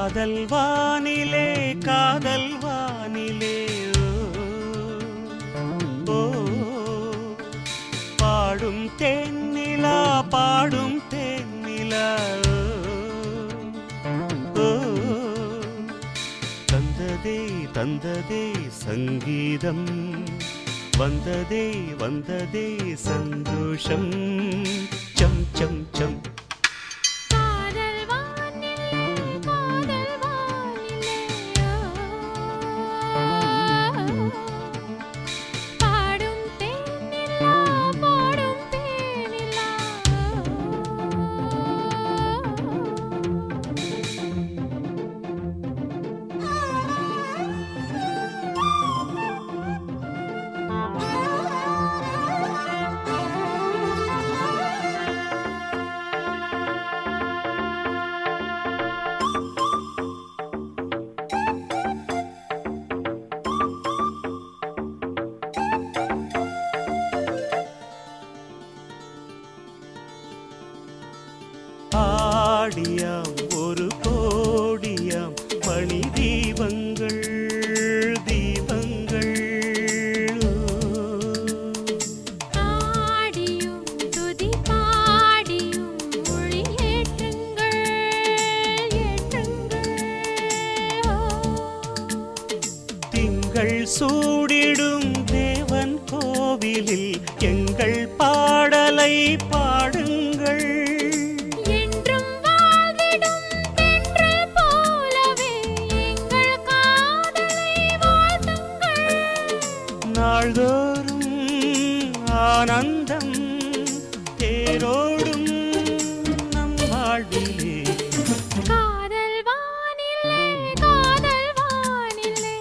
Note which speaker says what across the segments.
Speaker 1: காதல் வானிலே காதல் வானிலே ஓ, ஓ, பாடும் தேன்னிலா பாடும் தேன்னிலா ஓ, ஓ, தந்ததே தந்ததே சங்கீதம் வந்ததே வந்ததே சந்தோஷம் சம் சம் சம்
Speaker 2: காதல் வானிலே காதல் வானிலே பாடும் தேனிலா பாடும் தேனிலா
Speaker 1: ஆடியாம் ஒரு கோடியாம் மணி தீபங்கள் தீபங்கள்
Speaker 2: ஆடியும் துதி பாடியும் மொழி ஏற்றுங்கள் ஏற்றுங்கள்
Speaker 1: திங்கள் சூடிடும் தேவன் கோவிலில் எங்கள் பாடலை பாடுங்கள்
Speaker 2: என்றும் வாழ்ந்திடும் தென்றல் போலவே எங்கள் காதலை வாழ்த்துங்கள்
Speaker 1: நாள்தோறும் ஆனந்தம் தேரோடும் நம் வாழ்விலே
Speaker 2: காதல் வானிலே காதல் வானிலே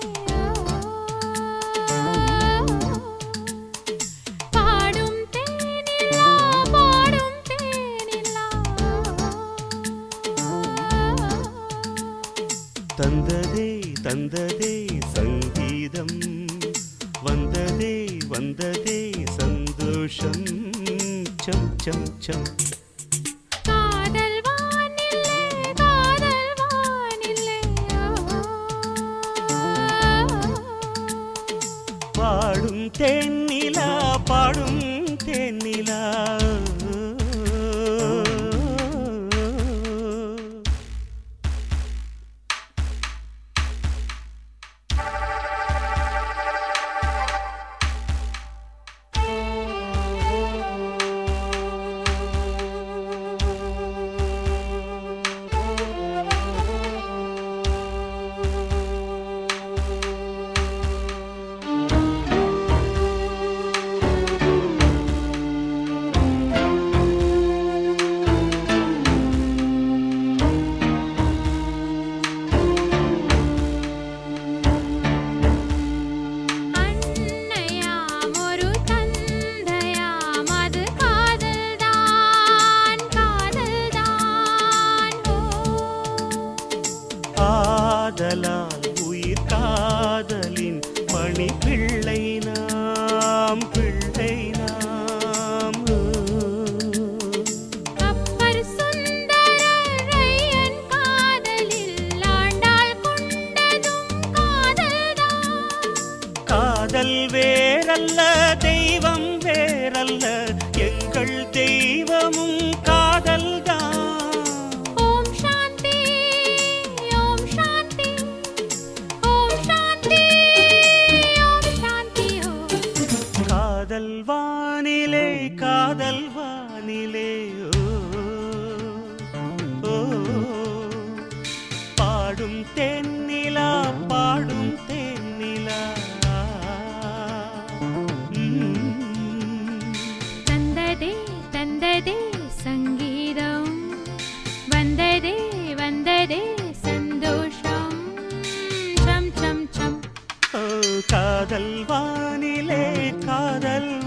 Speaker 2: பாடும் தேனிலா பாடும் தேனிலா
Speaker 1: தந்ததே தந்ததே சங்கீதம் வந்ததே வந்ததே சந்தோஷம் சம் சம் சம்
Speaker 2: காதல் வானிலே காதல் வானிலே
Speaker 1: பாடும் தேன்னிலா பாடும் தேன்னிலா
Speaker 2: அன்னையாம் ஒரு தந்தையாம் அது காதல்தான் காதல்தான் ஓ
Speaker 1: ஆதலால் உயிர் காதலின் மணி பிள்ளை நாம் பிள்ளை நாம்
Speaker 2: அப்பர் சுந்தரரையன் காதலில் ஆண்டாள் கொண்டதும் காதல்தான்
Speaker 1: காதல் வேறல்ல தெய்வம் வேறல்ல எங்கள் தெய்வமும் காதல்தான்
Speaker 2: ஓம் சாந்தி ஓம் சாந்தி ஓம் சாந்தி ஓம் சாந்தி ஓம்
Speaker 1: காதல் வானிலே காதல் வானிலே ஓ, ஓ, பாடும் தென்னிலா பாடும் தென்னிலா ம்.
Speaker 2: தந்ததே தந்ததே சங்கீதம் வந்ததே வந்ததே சந்தோஷம் சம் சம் சம்
Speaker 1: ஓ, காதல் வானிலே காதல்